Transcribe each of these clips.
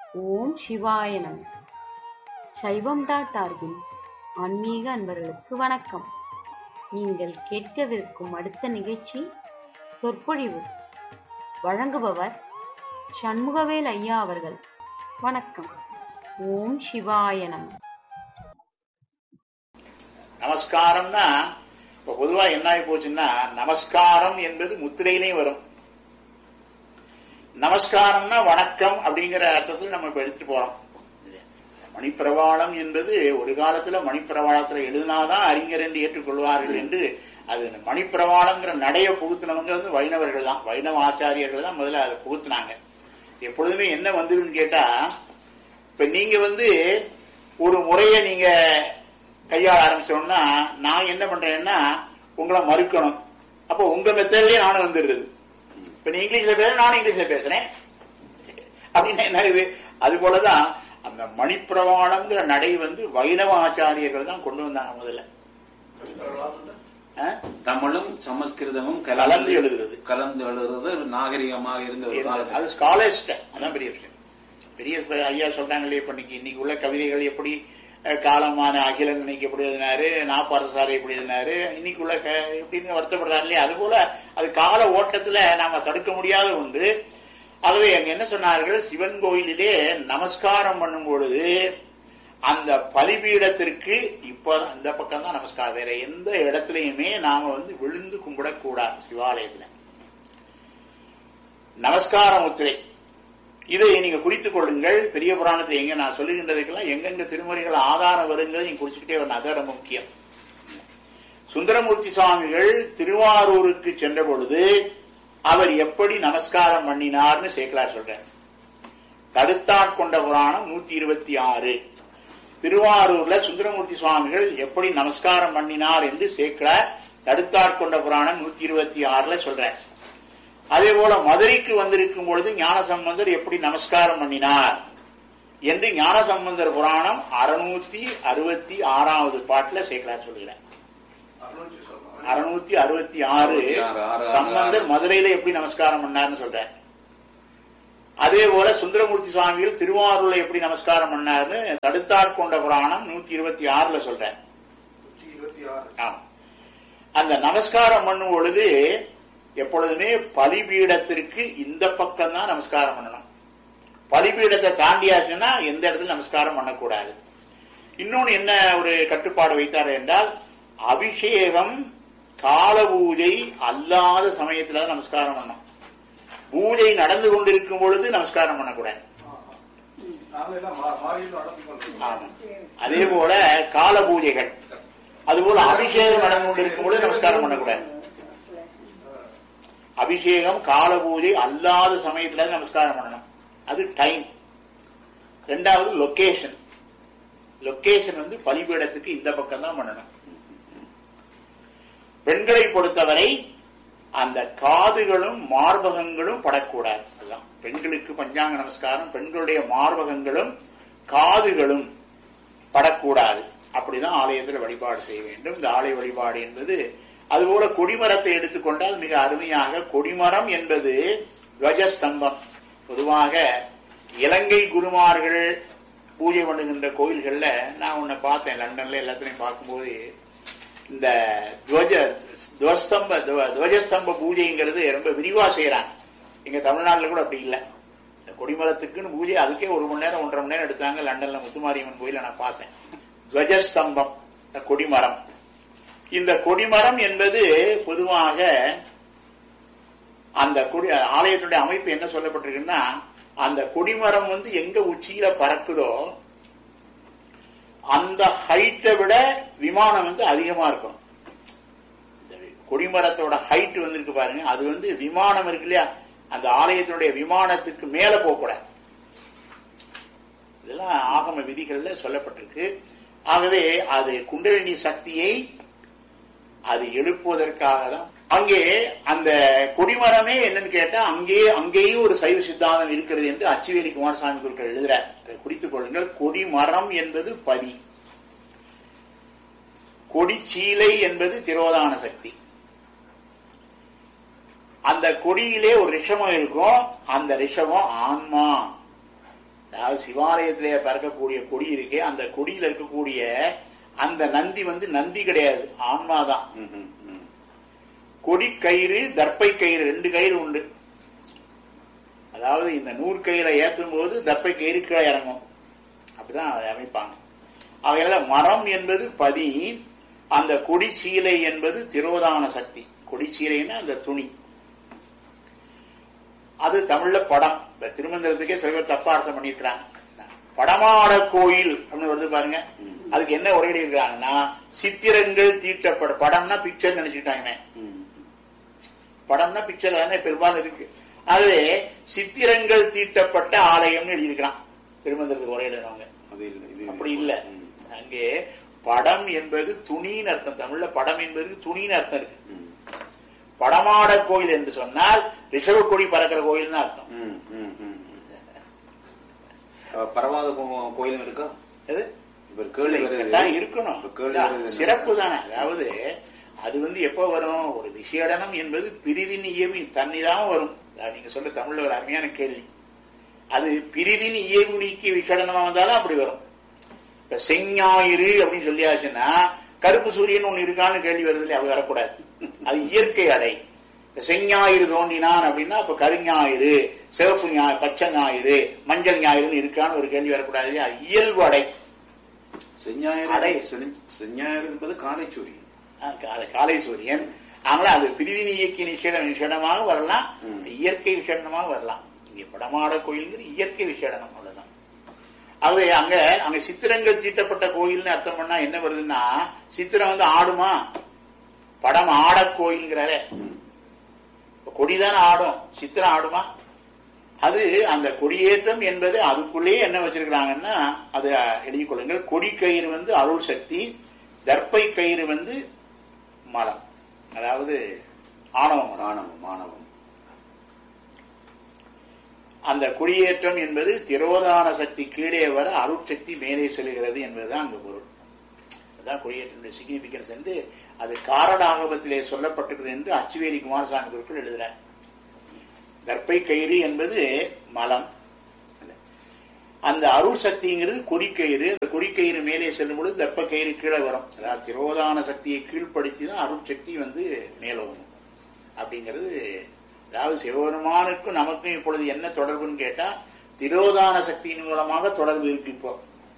ஓம் சிவாய நம சைவம் டாட் ஆர்கின் ஆன்மீக அன்பர்களுக்கு வணக்கம் நீங்கள் கேட்கவிருக்கும் அடுத்த நிகழ்ச்சி சொற்பொழிவு வழங்குபவர் சண்முகவேல் ஐயா அவர்கள் வணக்கம் ஓம் சிவாய நம நமஸ்காரம்னா இப்ப பொதுவா என்ன ஆகி போச்சுன்னா நமஸ்காரம் என்பது முத்திரையிலையும் வரும் நமஸ்காரம்னா வணக்கம் அப்படிங்கிற அர்த்தத்தில் நம்ம இப்ப எடுத்துட்டு போறோம் மணிப்பிரவாளம் என்பது ஒரு காலத்துல மணிப்பிரவாளத்துல எழுதினாதான் அறிஞர் என்று ஏற்றுக்கொள்வார்கள் என்று அது இந்த மணிப்பிரவாளம்ங்கிற நடைய புகுத்தினவங்க வந்து வைணவர்கள் தான் வைணவ ஆச்சாரியர்கள் தான் முதல்ல அதை புகுத்தினாங்க எப்பொழுதுமே என்ன வந்ததுன்னு கேட்டா இப்ப நீங்க வந்து ஒரு முறையை நீங்க கையாள ஆரம்பிச்சோம்னா நான் என்ன பண்றேன்னா உங்களை மறுக்கணும் அப்போ உங்க மெத்தட்லயே நானும் வந்துடுறது இப்ப நீ இங்கிலீஷ்ல பேச நானும் இங்கிலீஷ்ல பேசுறேன் அப்படின்னா என்ன இது அது போலதான் அந்த மணிப்பிரவாளம்ங்கிற நடை வந்து வைணவ ஆச்சாரியர்கள் தான் கொண்டு வந்தாங்க முதல்ல ஆ? தமிழும் சமஸ்கிருதமும் கலந்து எழுதுறது. கலந்து எழுதுறது நாகரிகமாக இருந்த ஒரு காலத்தில் அது ஸ்காலர்ஸ்ட அதான் பெரிய விஷயம் பெரிய ப- ஐயா சொல்றாங்களே இப்ப இன்னைக்கு இன்னைக்கு உள்ள கவிதைகள் எப்படி அஹ், காலமான அகிலன் இன்னைக்கு எப்படி எழுதினாரு நாப்பாரசாரி எப்படி எழுதினாரு இன்னைக்கு உள்ள க- எப்படின்னு வருத்தப்படுறாரு இல்லையா அது போல அது கால ஓட்டத்துல நாம தடுக்க முடியாத ஒன்று ஆகவே அங்க என்ன சொன்னார்கள் சிவன் கோயிலிலே நமஸ்காரம் பண்ணும் பொழுது அந்த பலிபீடத்திற்கு இப்ப அந்த பக்கம் தான் நமஸ்காரம் வேற எந்த இடத்துலயுமே நாம வந்து விழுந்து கும்பிடக்கூடாது சிவாலயத்துல நமஸ்கார முத்திரை இதை நீங்க குறித்துக் கொள்ளுங்கள் பெரிய புராணத்தை எங்க நான் சொல்லுகின்றதுக்கெல்லாம் எங்கெங்க திருமுறைகள் ஆதாரம் வருங்கிறது நீங்க குறிச்சுக்கிட்டே வரணும் அதான் ரொம்ப முக்கியம் சுந்தரமூர்த்தி சுவாமிகள் திருவாரூருக்கு சென்ற பொழுது அவர் எப்படி நமஸ்காரம் பண்ணினார்னு சேக்கலார் சொல்றார் தடுத்தாட்கொண்ட புராணம் நூத்தி இருபத்தி ஆறு திருவாரூர்ல சுந்தரமூர்த்தி சுவாமிகள் எப்படி நமஸ்காரம் பண்ணினார் என்று சேக்கலார் தடுத்தாட்கொண்ட புராணம் நூத்தி இருபத்தி ஆறுல சொல்றார் அதே போல மதுரைக்கு வந்திருக்கும் பொழுது ஞானசம்பந்தர் எப்படி நமஸ்காரம் பண்ணினார் என்று ஞானசம்பந்தர் புராணம் அறுநூத்தி அறுபத்தி ஆறாவது பாட்டுல சேக்கலார் சொல்கிறார் அறுநூத்தி அறுபத்தி ஆறு ஆறு, ஆறு, சம்பந்தர் ஆறு. மதுரையில எப்படி நமஸ்காரம் பண்ணார்னு சொல்றார் அதே போல சுந்தரமூர்த்தி சுவாமிகள் திருவாரூர்ல எப்படி நமஸ்காரம் பண்ணார்னு தடுத்தாட்கொண்ட புராணம் நூத்தி இருபத்தி ஆறுல சொல்றார் ஆமா. அந்த நமஸ்காரம் பண்ணும் பொழுது எப்பொழுதுமே பலிபீடத்திற்கு இந்த பக்கம் தான் நமஸ்காரம் பண்ணணும் பலிபீடத்தை தாண்டியாச்சுன்னா எந்த இடத்துல நமஸ்காரம் பண்ணக்கூடாது இன்னொன்னு என்ன ஒரு கட்டுப்பாடு வைத்தார் என்றால் அபிஷேகம் கால பூஜை அல்லாத சமயத்துல தான் நமஸ்காரம் பண்ணணும் பூஜை நடந்து கொண்டிருக்கும் பொழுது நமஸ்காரம் பண்ணக்கூடாது ஆமா. அதே போல கால பூஜைகள் அதுபோல அபிஷேகம் நடந்து கொண்டிருக்கும் பொழுது நமஸ்காரம் பண்ணக்கூடாது அபிஷேகம் கால பூஜை அல்லாத சமயத்துல தான் நமஸ்காரம் பண்ணணும் அது டைம் ரெண்டாவது லொகேஷன் லொகேஷன் வந்து பலிபீடத்துக்கு இந்த பக்கம் தான் பண்ணணும் பெண்களை பொறுத்தவரை அந்த காதுகளும் மார்பகங்களும் படக்கூடாது அதுதான் பெண்களுக்கு பஞ்சாங்க நமஸ்காரம் பெண்களுடைய மார்பகங்களும் காதுகளும் படக்கூடாது அப்படிதான் ஆலயத்தில் வழிபாடு செய்ய வேண்டும் இந்த ஆலய வழிபாடு என்பது அதுபோல கொடிமரத்தை எடுத்துக்கொண்டால் மிக அருமையாக கொடிமரம் என்பது துவஜஸ்தம்பம் பொதுவாக இலங்கை குருமார்கள் பூஜை பண்ணுகின்ற கோயில்கள்ல நான் உன்னை பார்த்தேன் லண்டன்ல எல்லாத்தையும் பார்க்கும்போது இந்த துவஜ துவஸ்தம்ப துவ- துவஜஸ்தம்ப பூஜைங்கிறது ரொம்ப விரிவா செய்யறாங்க எங்க தமிழ்நாட்டுல கூட அப்படி இல்லை இந்த கொடிமரத்துக்குன்னு பூஜை அதுக்கே ஒரு மணி நேரம் ஒன்றரை மணி நேரம் எடுத்தாங்க லண்டன்ல முத்துமாரியம்மன் கோயில நான் பார்த்தேன் துவஜஸ்தம்பம் இந்த கொடிமரம் இந்த கொடிமரம் என்பது பொதுவாக அந்த கொடி ஆலயத்துடைய அமைப்பு என்ன சொல்லப்பட்டிருக்குன்னா அந்த கொடிமரம் வந்து எங்க உச்சியில பறக்குதோ அந்த ஹைட்டை விட விமானம் வந்து அதிகமா இருக்கும் இந்த கொடிமரத்தோட ஹைட் வந்து இருக்கு பாருங்க அது வந்து விமானம் இருக்கு இல்லையா அந்த ஆலயத்தினுடைய விமானத்துக்கு மேல போகக்கூடாது இதெல்லாம் ஆகம விதிகள்ல சொல்லப்பட்டிருக்கு ஆகவே அது குண்டலினி சக்தியை அது எழுப்புவதற்காக தான் அங்கே அந்த கொடிமரமே என்னன்னு கேட்டா அங்கே அங்கேயும் ஒரு சைவ சித்தாந்தம் இருக்கிறது என்று அச்சுவேலி குமாரசாமி குருக்கள் எழுதுறார் அதை குறித்துக் கொள்ளுங்கள் கொடிமரம் என்பது பதி கொடிச்சீலை என்பது திரோதான சக்தி அந்த கொடியிலே ஒரு ரிஷபம் இருக்கும் அந்த ரிஷபம் ஆன்மா அதாவது அதாவது சிவாலயத்திலே பறக்கக்கூடிய கொடி இருக்கே அந்த கொடியில இருக்கக்கூடிய அந்த நந்தி வந்து நந்தி கிடையாது ஆன்மாதான் ம், ம், ம். கொடி கயிறு தர்ப்பை கயிறு ரெண்டு கயிறு உண்டு அதாவது இந்த நூறு கயிறை ஏற்றும் போது தர்ப்பை கயிறு கீழே இறங்கும் அப்படிதான் அதை அமைப்பாங்க அவையில மரம் என்பது பதி அந்த கொடி சீலை என்பது திரோதான சக்தி கொடி சீலைன்னா அந்த துணி அது தமிழ்ல படம் இப்ப திருமந்திரத்துக்கே சில பேர் தப்பா அர்த்தம் பண்ணிருக்கிறாங்க படமாட கோயில் அப்படின்னு வருது பாருங்க அதுக்கு என்ன உரையில் இருக்கிறாங்கன்னா சித்திரங்கள் தீட்டப்பட படம்னா பிக்சர் நினைச்சுட்டாங்க ம். படம்னா பிக்சர் தானே பெரும்பாலும் இருக்கு அதுவே சித்திரங்கள் தீட்டப்பட்ட ஆலயம்னு எழுதியிருக்கிறான் திருமந்திரத்துக்கு உரையில் அவங்க அது இல்ல இது அப்படி இல்ல ம், அங்கே படம் என்பது துணின்னு அர்த்தம் தமிழ்ல படம் என்பது துணின்னு அர்த்தம் இருக்கு ம், படமாட கோயில் என்று சொன்னால் ரிஷப கொடி பறக்கிற கோயில்னு அர்த்தம் ம், ம், ம், ம். அஹ், பரவாத கோ- கோயிலும் இருக்கா எது இப்ப கேள்வி வருது தான் இருக்கணும் இப்ப கேள்வி வருது என்ன? சிறப்பு தானே அதாவது அது வந்து எப்ப வரும் ஒரு விஷயடனம் என்பது பிரிதின் இயவு தண்ணிதான் வரும் அதாவது நீங்க சொல்ற தமிழ்ல ஒரு அருமையான கேள்வி அது பிரிதின் இயவு நீக்கி விஷடனமா வந்தாலும் அப்படி வரும் இப்ப செஞ்ஞாயிறு அப்படின்னு சொல்லியாச்சுன்னா கருப்பு சூரியன் ஒண்ணு இருக்கான்னு கேள்வி வருது இல்லையா அது வரக்கூடாது அது இயற்கை அடை இப்ப செஞ்ஞாயிறு தோண்டினான் அப்படின்னா அப்ப கருஞாயிறு சிவப்பு ஞாயிறு பச்சை ஞாயிறு மஞ்சள் ஞாயிறுன்னு இருக்கான்னு ஒரு கேள்வி வரக்கூடாது இல்லையா இயல்பு அடை செஞ்ஞாயிறு அடை. செஞ்- செஞ்ஞாயிறு என்பது காலை சூரியன் ஆ, கா- காலை சூரியன் அதனால அது பிரிதினி இயக்கி நிஷேடம் விஷேடமாக வரலாம் ம். இயற்கை விஷேடமாக வரலாம் இங்க படமாட கோயில்ங்கிறது இயற்கை விஷேடனம் அவ்வளவுதான் ஆகவே அங்க அங்க சித்திரங்கள் தீட்டப்பட்ட கோயில்னு அர்த்தம் பண்ணா என்ன வருதுன்னா சித்திரம் வந்து ஆடுமா படம் ஆட கோயில்ங்கிறாரே ம். இப்ப கொடிதானே ஆடும் சித்திரம் ஆடுமா அது அந்த கொடியேற்றம் என்பது அதுக்குள்ளேயே என்ன வச்சிருக்கிறாங்கன்னா அது எழுதிக் கொள்ளுங்கள் கொடி கயிறு வந்து அருள் சக்தி தர்ப்பை கயிறு வந்து மலம் அதாவது ஆணவ மலம் மாணவம் மாணவம் அந்த குடியேற்றம் என்பது திரோதான சக்தி கீழே வர அருட்சக்தி மேலே செல்கிறது என்பதுதான் அங்கு பொருள் அதுதான் குடியேற்றம் சிக்னிபிகன்ஸ் என்று அது காரணாகவத்திலே சொல்லப்பட்டிருக்கிறது என்று அச்சுவேலி குமாரசாமி குருக்கள் எழுதுறார் தர்ப்பை கயிறு என்பது மலம் அந்த அருள் சக்திங்கிறது குறிக்கயிறு அந்த குறிக்கயிறு மேலே செல்லும் பொழுது தர்ப்ப கயிறு கீழே வரும் அதாவது திரோதான சக்தியை கீழ்ப்படுத்தி தான் அருள் சக்தி வந்து மேலோகும் அப்படிங்கிறது அதாவது சிவபெருமானுக்கும் நமக்கும் இப்பொழுது என்ன தொடர்புன்னு கேட்டா திரோதான சக்தியின் மூலமாக தொடர்பு இருக்கு இப்போ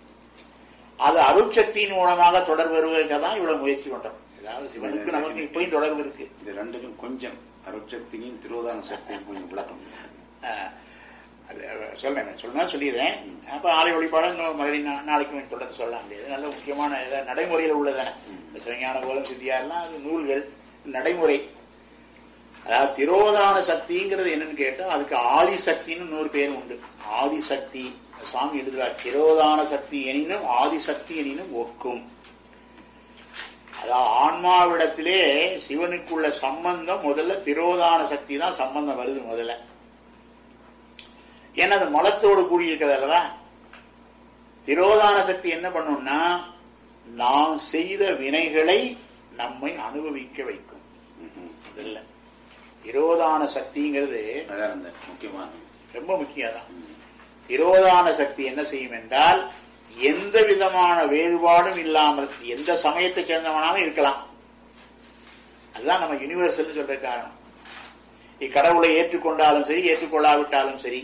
அது அருட்சக்தியின் மூலமாக தொடர்பு வருவதற்காக தான் இவ்வளவு முயற்சி பண்றோம் அதாவது சிவனுக்கு நமக்கு இப்பயும் தொடர்பு இருக்கு இது ரெண்டுக்கும் கொஞ்சம் அருட்சக்தியும் திரோதான சக்தியும் கொஞ்சம் விளக்கம் ஆஹ், அது சொல்றேன் சொல்லணும்னா சொல்லிடுறேன் அப்ப ஆலை வழிபாடு இன்னும் மறுபடியும் நா- நாளைக்கு தொடர்ந்து சொல்லலாம் முடியாது நல்ல முக்கியமான இதை நடைமுறையில் உள்ளதானே இந்த சிவஞான போதம் சித்தியா எல்லாம் அது நூல்கள் நடைமுறை அதாவது திரோதான சக்திங்கிறது என்னன்னு கேட்டா அதுக்கு ஆதிசக்தின்னு இன்னொரு பேர் உண்டு ஆதிசக்தி சுவாமி எழுதுவார் திரோதான சக்தி எனினும் ஆதிசக்தி எனினும் ஒக்கும் அதாவது ஆன்மாவிடத்திலே சிவனுக்குள்ள சம்பந்தம் முதல்ல திரோதான சக்தி தான் சம்பந்தம் வருது முதல்ல ஏன்னா அது மலத்தோடு கூடியிருக்கிறது அல்லவா திரோதான சக்தி என்ன பண்ணும்னா நாம் செய்த வினைகளை நம்மை அனுபவிக்க வைக்கும் ம்ஹும். முதல்ல திரோதான சக்திங்கிறது அதான் இருந்த முக்கியமான ரொம்ப முக்கியம் தான் திரோதான சக்தி என்ன செய்யும் என்றால் எந்த விதமான வேறுபாடும் இல்லாமல் எந்த சமயத்தை சேர்ந்தவனாலும் இருக்கலாம் அதுதான் நம்ம யூனிவர்சல் சொல்ற காரணம் இக்கடவுளை ஏற்றுக்கொண்டாலும் சரி ஏற்றுக்கொள்ளாவிட்டாலும் சரி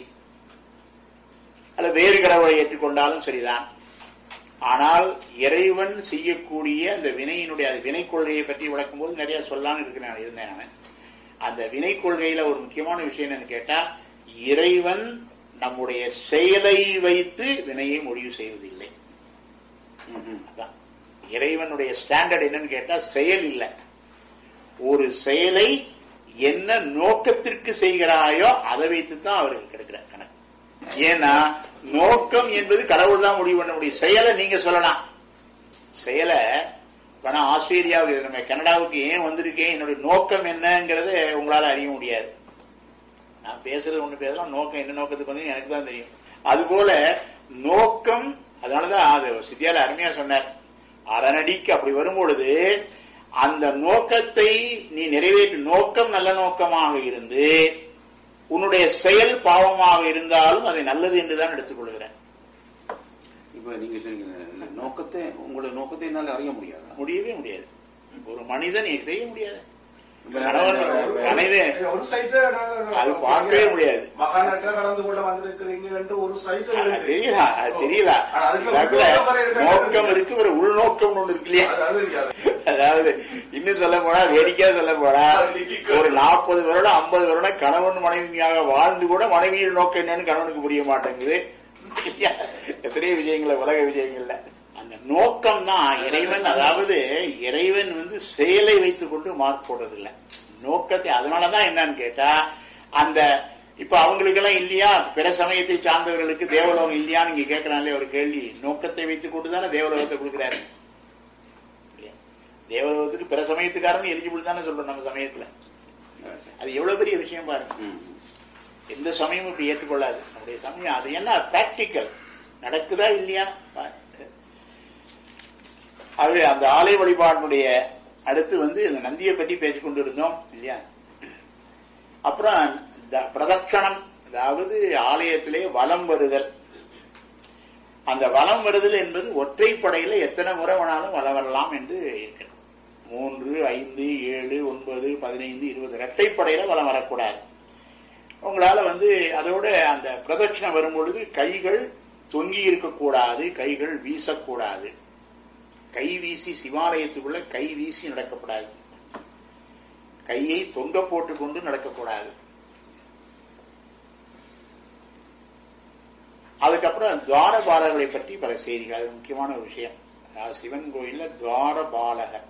அல்ல வேறு கடவுளை ஏற்றுக்கொண்டாலும் சரிதான் ஆனால் இறைவன் செய்யக்கூடிய அந்த வினையினுடைய அந்த வினை கொள்கையை பற்றி விளக்கும் போது நிறைய சொல்லான்னு இருக்கிறேன் இருந்தேன் நான் அந்த வினை கொள்கையில ஒரு முக்கியமான விஷயம் என்னன்னு கேட்டா இறைவன் நம்முடைய செயலை வைத்து வினையை முடிவு செய்வதில்லை ம்ஹும். அதான் இறைவனுடைய ஸ்டாண்டர்ட் என்னன்னு கேட்டா செயல் இல்லை ஒரு செயலை என்ன நோக்கத்திற்கு செய்கிறாயோ அதை வைத்து தான் அவருக்கு கிடைக்கிற கணக்கு ஏன்னா நோக்கம் என்பது கடவுள் தான் முடிவு பண்ண முடியும் செயலை நீங்க சொல்லலாம் செயலை இப்ப நான் ஆஸ்திரேலியாவுக்கு நம்ம கனடாவுக்கு ஏன் வந்திருக்கேன் என்னுடைய நோக்கம் என்னங்கிறத உங்களால அறிய முடியாது நான் பேசுறது ஒண்ணு பேசலாம் நோக்கம் என்ன நோக்கத்துக்கு வந்து எனக்கு தான் தெரியும் அதுபோல நோக்கம் அதனாலதான் அது சித்தியால அருமையா சொன்னார் அரணடிக்கு அப்படி வரும்பொழுது அந்த நோக்கத்தை நீ நிறைவேற்று நோக்கம் நல்ல நோக்கமாக இருந்து உன்னுடைய செயல் பாவமாக இருந்தாலும் அதை நல்லது என்றுதான் எடுத்துக்கொள்கிறேன் இப்ப நீங்க சொன்னீங்க இந்த நோக்கத்தை உங்களுடைய நோக்கத்தை என்னால அறிய முடியாதா முடியவே முடியாது ஒரு மனிதன் இதை செய்ய முடியாது இப்ப கணவன் நான் கனவே ஒரு சைட்டு அது பார்க்கவே முடியாது. மகாநாட்டில் கடந்து கொள்ள வந்திருக்கிறீங்க என்று ஒரு சைட்டு அது எழுதி. தெரியல அது தெரியல ஆனா அதுக்கு அதுக்குள்ள நோக்கம் வரை இருக்க நோக்கம் இருக்கு ஒரு உள்நோக்கம் ஒண்ணு இருக்கு இல்லையா அது அது இருக்காது. அதாவது இன்னும் சொல்ல போனா வேடிக்கையா சொல்ல போனா ஒரு நாற்பது வருடம் ஐம்பது வருடம் கணவன் மனைவியாக வாழ்ந்து கூட மனைவியின் நோக்கம் என்னன்னு கணவனுக்கு புரிய மாட்டேங்குது எத்தனையோ விஷயங்கள உலக விஷயங்கள்ல அந்த நோக்கம் தான் இறைவன் அதாவது இறைவன் வந்து செயலை வைத்துக் கொண்டு மார்க் போடுறதில்ல நோக்கத்தை அதனாலதான் என்னன்னு கேட்டா அந்த இப்ப அவங்களுக்கெல்லாம் இல்லையா பிற சமயத்தை சார்ந்தவர்களுக்கு தேவலோகம் இல்லையான்னு நீங்க கேட்கறாங்களே ஒரு கேள்வி நோக்கத்தை வைத்துக் கொண்டு தானே தேவலோகத்தை கொடுக்கிறாரு இல்லையா? தேவலோகத்துக்கு பிற சமயத்துக்காரன் எலிஜிபிள் தானே சொல்றோம் நம்ம சமயத்துல அது எவ்வளவு பெரிய விஷயம் பாருங்க ம். எந்த சமயமும் இப்படி ஏற்றுக்கொள்ளாது நம்முடைய சமயம் அது என்ன பிராக்டிக்கல் நடக்குதா இல்லையா பாரு. ஆகவே அந்த ஆலய வழிபாட்டினுடைய அடுத்து வந்து இந்த நந்தியை பற்றி பேசிக் கொண்டிருந்தோம் இல்லையா அப்புறம் த- பிரதட்சணம் அதாவது ஆலயத்திலே வலம் வருதல் அந்த வலம் வருதல் என்பது ஒற்றைப்படையில எத்தனை முறை வேணாலும் வலம் வரலாம் என்று இருக்கிறது மூன்று ஐந்து ஏழு ஒன்பது பதினைந்து இருபது இரட்டைப்படையில வலம் வரக்கூடாது உங்களால வந்து அதோட அந்த பிரதட்சணம் வரும்பொழுது கைகள் தொங்கி இருக்கக்கூடாது கைகள் வீசக்கூடாது கை வீசி சிவாலயத்துக்குள்ள கை வீசி நடக்கப்படாது கையை தொங்க போட்டுக் கொண்டு நடக்கக்கூடாது அதுக்கப்புறம் துவாரபாலகரை பற்றி பல செய்திகள் அது முக்கியமான ஒரு விஷயம் அதாவது சிவன் கோயில்ல துவாரபாலகர்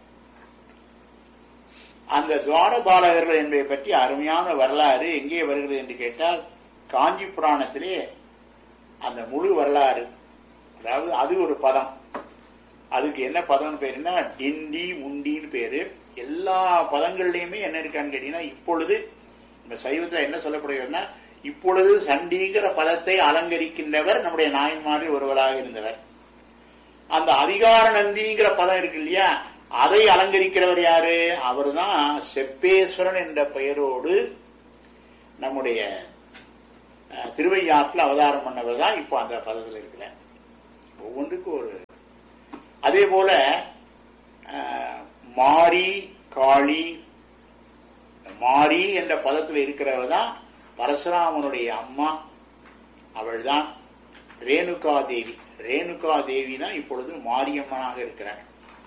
அந்த துவாரபாலகர்கள் என்பதை பற்றி அருமையான வரலாறு எங்கே வருகிறது என்று கேட்டால் காஞ்சி புராணத்திலே அந்த முழு வரலாறு அதாவது அது ஒரு பதம் அதுக்கு என்ன பதம்னு பேருன்னா டிண்டி முண்டின்னு பேரு எல்லா பதங்கள்லயுமே என்ன இருக்கான்னு கேட்டீங்கன்னா இப்பொழுது நம்ம சைவத்துல என்ன சொல்லப்படுகிறதுனா இப்பொழுது சண்டிங்கிற பதத்தை அலங்கரிக்கின்றவர் நம்முடைய நாயன்மாரில் ஒருவராக இருந்தவர் அந்த அதிகார நந்திங்கிற பதம் இருக்கு இல்லையா அதை அலங்கரிக்கிறவர் யாரு அவர்தான் செப்பேஸ்வரன் என்ற பெயரோடு நம்முடைய அஹ், திருவையாற்றில் அவதாரம் பண்ணவர் தான் இப்போ அந்த பதத்தில் இருக்கிறார் ஒவ்வொன்றுக்கும் ஒரு அதே போல அஹ், மாரி காளி மாரி என்ற பதத்தில் இருக்கிறவர் தான் பரசுராமனுடைய அம்மா அவள்தான் ரேணுகா தேவி ரேணுகா தேவி தான் இப்பொழுது மாரியம்மனாக இருக்கிறார்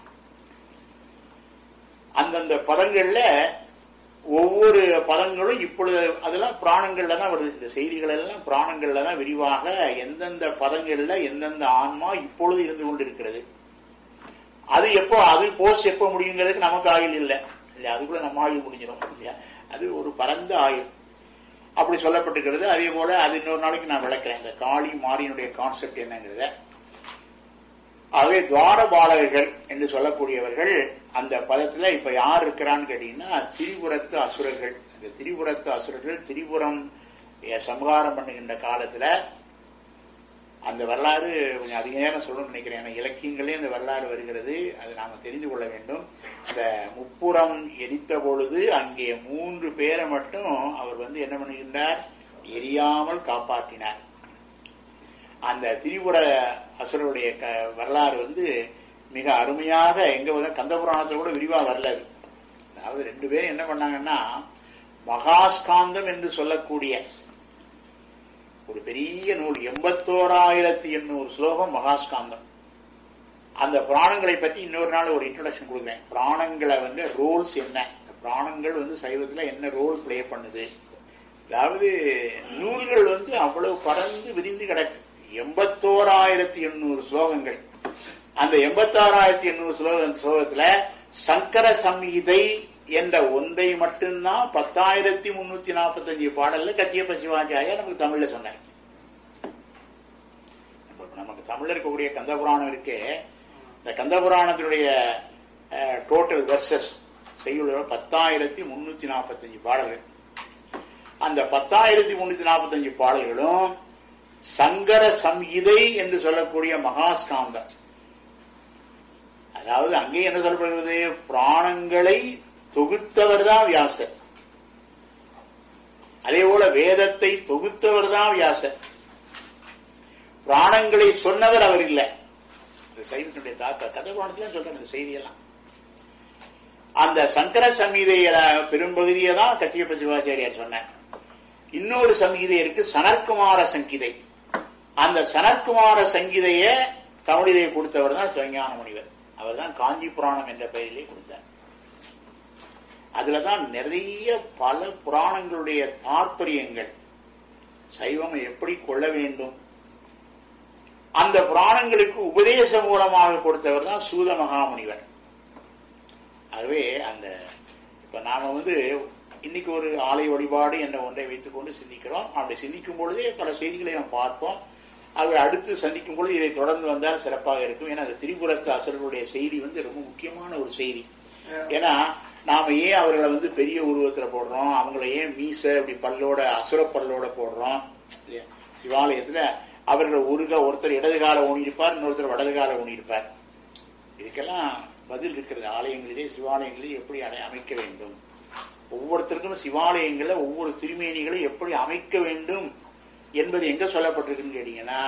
அந்தந்த பதங்கள்ல ஒவ்வொரு பதங்களும் இப்பொழுது அதெல்லாம் புராணங்கள்ல தான் வருது இந்த செய்திகள் எல்லாம் புராணங்கள்ல தான் விரிவாக எந்தெந்த பதங்கள்ல எந்தெந்த ஆன்மா இப்பொழுது இருந்து கொண்டிருக்கிறது அது எப்போ அது போஸ்ட் எப்போ முடியுங்கிறதுக்கு நமக்கு ஆயுள் இல்லை இல்லையா அதுக்குள்ள நம்ம ஆயுள் முடிஞ்சிடும் இல்லையா அது ஒரு பரந்த ஆயுள் அப்படி சொல்லப்பட்டிருக்கிறது அதே போல அது இன்னொரு நாளைக்கு நான் விளக்குறேன் இந்த காளி மாரியினுடைய கான்செப்ட் என்னங்கிறத ஆகவே துவாரபாலகர்கள் என்று சொல்லக்கூடியவர்கள் அந்த பதத்துல இப்ப யார் இருக்கிறான்னு கேட்டீங்கன்னா திரிபுரத்து அசுரர்கள் இந்த திரிபுரத்து அசுரர்கள் திரிபுரம் எ- சம்ஹாரம் பண்ணுகின்ற காலத்துல அந்த வரலாறு கொஞ்சம் அதிக நேரம் சொல்லணும்னு நினைக்கிறேன் ஏன்னா இலக்கியங்களே அந்த வரலாறு வருகிறது அது நாம தெரிந்து கொள்ள வேண்டும் அந்த முப்புறம் எரித்த பொழுது அங்கே மூன்று பேரை மட்டும் அவர் வந்து என்ன பண்ணுகின்றார் எரியாமல் காப்பாற்றினார் அந்த திரிபுர அசுரருடைய க- வரலாறு வந்து மிக அருமையாக எங்க வந்து கந்தபுராணத்துல கூட விரிவா வரல அது. அதாவது ரெண்டு பேரும் என்ன பண்ணாங்கன்னா மகாஸ்காந்தம் என்று சொல்லக்கூடிய ஒரு பெரிய நூல் எண்பத்தோராயிரத்தி எண்ணூறு ஸ்லோகம் மகாஸ்காந்தம் அந்த புராணங்களை பற்றி இன்னொரு நாள் ஒரு இன்ட்ரோடக்ஷன் கொடுக்குறேன் புராணங்களை வந்து ரோல்ஸ் என்ன இந்த புராணங்கள் வந்து சைவத்துல என்ன ரோல் ப்ளே பண்ணுது அதாவது நூல்கள் வந்து அவ்வளவு பறந்து விரிந்து கிடக்கு எண்பத்தோராயிரத்தி எண்ணூறு ஸ்லோகங்கள் அந்த எண்பத்தாறாயிரத்தி எண்ணூறு ஸ்லோக ஸ்லோகத்துல சங்கர சம்ஹிதை என்ற ஒன்றை மட்டும்தான் பத்தாயிரத்தி முன்னூத்தி நாற்பத்தஞ்சு பாடல்ல கச்சியப்ப சிவாச்சாரியா நமக்கு தமிழ்ல சொன்னார் நம்ம- நமக்கு தமிழ்ல இருக்கக்கூடிய கந்தபுராணம் இருக்கே இந்த கந்தபுராணத்தினுடைய டோட்டல் வெர்சஸ் செய்யுள்ள பத்தாயிரத்தி முன்னூத்தி நாற்பத்தஞ்சு பாடல்கள் அந்த பத்தாயிரத்தி முன்னூத்தி நாற்பத்தஞ்சு பாடல்களும் சங்கர சம்ஹிதை என்று சொல்லக்கூடிய மகாஸ்காந்தம் அதாவது அங்கே என்ன சொல்லப்படுகிறது பிராணங்களை தொகுத்தவர் தான் வியாசர் அதே போல வேதத்தை தொகுத்தவர் தான் வியாசர் புராணங்களை சொன்னவர் அவர் இல்லை இந்த சைவத்தினுடைய தாக்க கதை புராணத்துல சொல்றேன் இந்த செய்தியெல்லாம் அந்த சங்கர சமீதையில பெரும்பகுதியை தான் கச்சியப்ப சிவாச்சாரியார் சொன்னார் இன்னொரு சங்கீதை இருக்கு சனற்குமார சங்கீதை அந்த சனற்குமார சங்கீதைய தமிழிலே கொடுத்தவர் தான் சிவஞான முனிவர் அவர் தான் காஞ்சி புராணம் என்ற பெயரிலே கொடுத்தார் அதுலதான் நிறைய பல புராணங்களுடைய தாற்பயங்கள் சைவம் எப்படி கொள்ள வேண்டும் அந்த புராணங்களுக்கு உபதேச மூலமாக கொடுத்தவர் தான் சூத மகாமுனிவர் ஆகவே அந்த இப்ப நாம வந்து இன்னைக்கு ஒரு ஆலய வழிபாடு என்ற ஒன்றை வைத்துக் கொண்டு சிந்திக்கிறோம் அப்படி சிந்திக்கும் பொழுதே பல செய்திகளை நாம் பார்ப்போம் ஆகவே அடுத்து சந்திக்கும் பொழுது இதை தொடர்ந்து வந்தால் சிறப்பாக இருக்கும் ஏன்னா அந்த திரிபுரத்து அசர்களுடைய செய்தி வந்து ரொம்ப முக்கியமான ஒரு செய்தி ஏன்னா நாம ஏன் அவர்களை வந்து பெரிய உருவத்துல போடுறோம் அவங்கள ஏன் மீச இப்படி பல்லோட அசுர பல்லோட போடுறோம் இல்லையா? சிவாலயத்துல அவர்கள் ஒரு கா- ஒருத்தர் இடது கால ஊனியிருப்பார் இன்னொருத்தர் வலது கால ஊனியிருப்பார் இதுக்கெல்லாம் பதில் இருக்கிறது ஆலயங்களிலே சிவாலயங்களிலே எப்படி அடை- அமைக்க வேண்டும் ஒவ்வொருத்தருக்கும் சிவாலயங்கள்ல ஒவ்வொரு திருமேனிகளை எப்படி அமைக்க வேண்டும் என்பது எங்க சொல்லப்பட்டிருக்குன்னு கேட்டீங்கன்னா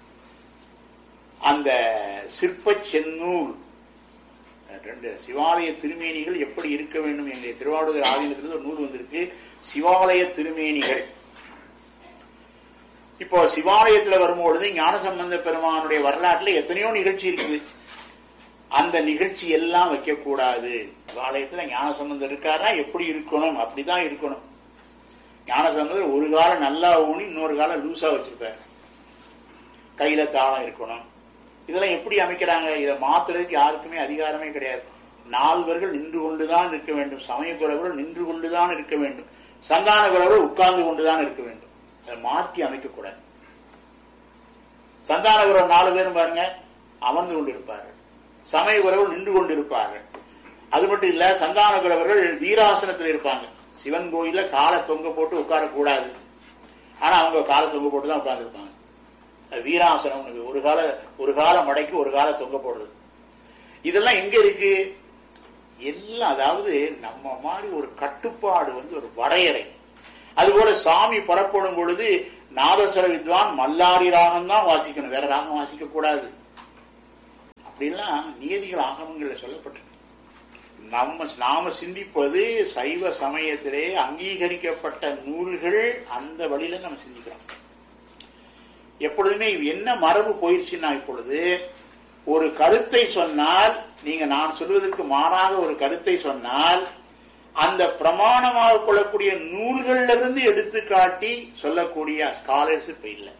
அந்த சிற்ப செந்நூல் ரெண்டு சிவாலய திருமேனிகள் எப்படி இருக்க வேண்டும் என்ற திருவாவூர் ஆதீனத்திலிருந்து ஒரு நூல் வந்திருக்கு சிவாலய திருமேனிகள் இப்போ சிவாலயத்துல வரும்பொழுது ஞானசம்பந்த பெருமானுடைய வரலாற்றுல எத்தனையோ நிகழ்ச்சி இருக்குது அந்த நிகழ்ச்சி எல்லாம் வைக்கக்கூடாது சிவாலயத்துல ஞானசம்பந்தர் இருக்காரா எப்படி இருக்கணும் அப்படிதான் இருக்கணும் ஞானசம்பந்தர் ஒரு காலம் நல்லா ஊனி இன்னொரு காலம் லூசா வச்சிருப்பார் கையில தாளம் இருக்கணும் இதெல்லாம் எப்படி அமைக்கிறாங்க இதை மாத்துறதுக்கு யாருக்குமே அதிகாரமே கிடையாது நால்வர்கள் நின்று கொண்டுதான் இருக்க வேண்டும் சமய குறவர்கள் நின்று கொண்டுதான் இருக்க வேண்டும் சந்தான குறவர்கள் உட்கார்ந்து கொண்டுதான் இருக்க வேண்டும் அதை மாற்றி அமைக்கக்கூடாது சந்தான குறவர் நாலு பேரும் பாருங்க அமர்ந்து கொண்டிருப்பார்கள் சமய குறவர் நின்று கொண்டிருப்பார்கள் அது மட்டும் இல்ல சந்தான குறவர்கள் வீராசனத்தில் இருப்பாங்க சிவன் கோயில்ல காலை தொங்க போட்டு உட்காரக்கூடாது ஆனா அவங்க காலை தொங்க போட்டு தான் உட்கார்ந்துருப்பாங்க வீராசனம் உனக்கு ஒரு கால ஒரு கால மடைக்கு ஒரு கால தொங்க போடுறது இதெல்லாம் எங்க இருக்கு எல்லாம் அதாவது நம்ம மாதிரி ஒரு கட்டுப்பாடு வந்து ஒரு வரையறை அதுபோல சாமி புறப்படும் பொழுது நாதஸ்வர வித்வான் மல்லாரி ராகம் தான் வாசிக்கணும் வேற ராகம் வாசிக்க கூடாது அப்படின்லாம் நியதிகள் ஆகமங்கள்ல சொல்லப்பட்டிருக்கு நம்ம நாம சிந்திப்பது சைவ சமயத்திலே அங்கீகரிக்கப்பட்ட நூல்கள் அந்த வழியில நம்ம சிந்திக்கிறோம் எப்பொழுதுமே என்ன மரபு போயிடுச்சுன்னா இப்பொழுது ஒரு கருத்தை சொன்னால் நீங்க நான் சொல்வதற்கு மாறாக ஒரு கருத்தை சொன்னால் அந்த பிரமாணமாக கொள்ளக்கூடிய நூல்கள்ல இருந்து எடுத்து காட்டி சொல்லக்கூடிய ஸ்காலர்ஸ் இப்ப இல்லை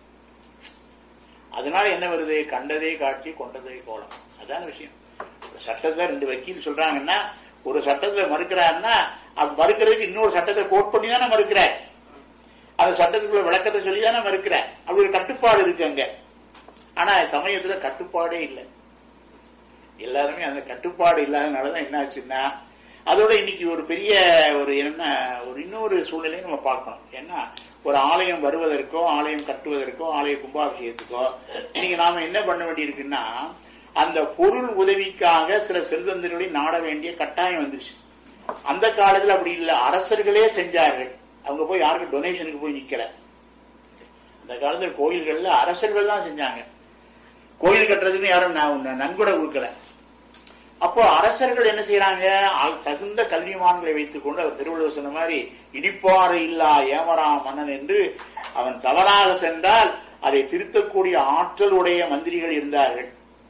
அதனால என்ன வருது கண்டதே காட்சி கொண்டதே கோலம் அதான் விஷயம் ஒரு சட்டத்தை ரெண்டு வக்கீல் சொல்றாங்கன்னா ஒரு சட்டத்தை மறுக்கிறாருன்னா அப்ப மறுக்கிறதுக்கு இன்னொரு சட்டத்தை கோட் பண்ணி தானே மறுக்கிறார் அந்த சட்டத்துக்குள்ள விளக்கத்தை சொல்லி தானே மறுக்கிறார் அப்படி ஒரு கட்டுப்பாடு இருக்கு அங்க ஆனா சமயத்துல கட்டுப்பாடே இல்லை எல்லாருமே அந்த கட்டுப்பாடு இல்லாதனாலதான் என்ன ஆச்சுன்னா அதோட இன்னைக்கு ஒரு பெரிய ஒரு என்ன ஒரு இன்னொரு சூழ்நிலையை நம்ம பார்க்கணும் ஏன்னா ஒரு ஆலயம் வருவதற்கோ ஆலயம் கட்டுவதற்கோ ஆலய கும்பாபிஷேகத்துக்கோ இன்னைக்கு நாம என்ன பண்ண வேண்டியிருக்குன்னா அந்த பொருள் உதவிக்காக சில செல்வந்தர்களை நாட வேண்டிய கட்டாயம் வந்துருச்சு அந்த காலத்துல அப்படி இல்லை அரசர்களே செஞ்சார்கள் அவங்க போய் யாருக்கு டொனேஷனுக்கு போய் நிக்கல அந்த காலத்துல கோயில்கள்ல அரசர்கள் தான் செஞ்சாங்க கோயில் கட்டுறதுக்கு யாரும் ந- நன்கொடை கொடுக்கல அப்போ அரசர்கள் என்ன செய்யறாங்க ஆள் தகுந்த கல்விமான்களை வைத்துக் கொண்டு அவர் திருவள்ளுவர் சொன்ன மாதிரி இடிப்பாறு இல்லா ஏமரா மன்னன் என்று அவன் தவறாக சென்றால் அதை திருத்தக்கூடிய ஆற்றல் உடைய மந்திரிகள் இருந்தார்கள்